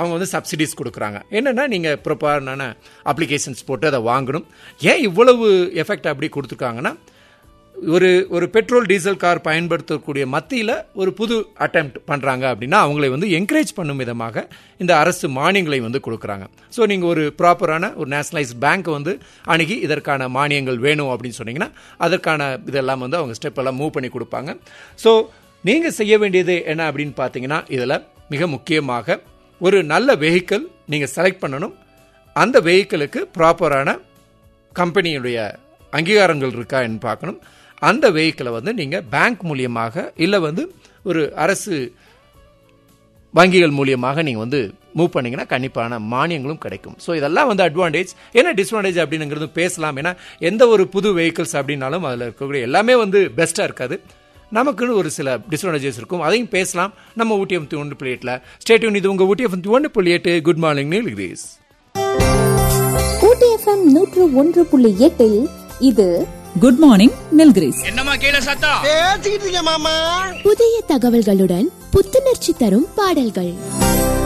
அவங்க வந்து சப்சிடிஸ் கொடுக்குறாங்க என்னன்னா நீங்கள் ப்ராப்பரான அப்ளிகேஷன்ஸ் போட்டு அதை வாங்கணும் ஏன் இவ்வளவு எஃபெக்ட் அப்படி கொடுத்துருக்காங்கன்னா ஒரு ஒரு பெட்ரோல் டீசல் கார் பயன்படுத்தக்கூடிய மத்தியில் ஒரு புது அட்டெம்ப்ட் பண்ணுறாங்க அப்படின்னா அவங்களை வந்து என்கரேஜ் பண்ணும் விதமாக இந்த அரசு மானியங்களை வந்து கொடுக்குறாங்க ஸோ நீங்கள் ஒரு ப்ராப்பரான ஒரு நேஷனலைஸ்ட் பேங்க் வந்து அணுகி இதற்கான மானியங்கள் வேணும் அப்படின்னு சொன்னீங்கன்னா அதற்கான இதெல்லாம் வந்து அவங்க ஸ்டெப் எல்லாம் மூவ் பண்ணி கொடுப்பாங்க ஸோ நீங்கள் செய்ய வேண்டியது என்ன அப்படின்னு பார்த்தீங்கன்னா இதில் மிக முக்கியமாக ஒரு நல்ல வெஹிக்கிள் நீங்கள் செலக்ட் பண்ணணும் அந்த வெஹிக்கிளுக்கு ப்ராப்பரான கம்பெனியுடைய அங்கீகாரங்கள் இருக்கான்னு பார்க்கணும் அந்த வெஹிக்கிளை வந்து நீங்கள் பேங்க் மூலியமாக இல்லை வந்து ஒரு அரசு வங்கிகள் மூலியமாக நீங்கள் வந்து மூவ் பண்ணீங்கன்னா கண்டிப்பான மானியங்களும் கிடைக்கும் ஸோ இதெல்லாம் வந்து அட்வான்டேஜ் என்ன டிஸ்அட்வான்டேஜ் அப்படிங்கிறது பேசலாம் ஏன்னா எந்த ஒரு புது வெஹிக்கிள்ஸ் அப்படின்னாலும் அதில் இருக்கக்கூடிய எல்லாமே வந்து பெஸ்ட்டாக இருக்காது நமக்குன்னு ஒரு சில டிஸ்அட்வான்டேஜஸ் இருக்கும் அதையும் பேசலாம் நம்ம ஊட்டி எஃப்டி ஒன்று புள்ளி எட்டில் ஸ்டேட்யூன் இது உங்கள் ஊட்டி எஃப்டி ஒன்று புள்ளி எட்டு good morning Nilgiris Ooty FM நூற்று ஒன்று புள்ளி எட்டில் இது குட் மார்னிங் நில்கிரிஸ் என்னம்மா கீழே சத்தம் பேசிக்கிட்டு இருக்கேன் மாமா புதிய தகவல்களுடன் புத்துணர்ச்சி தரும் பாடல்கள்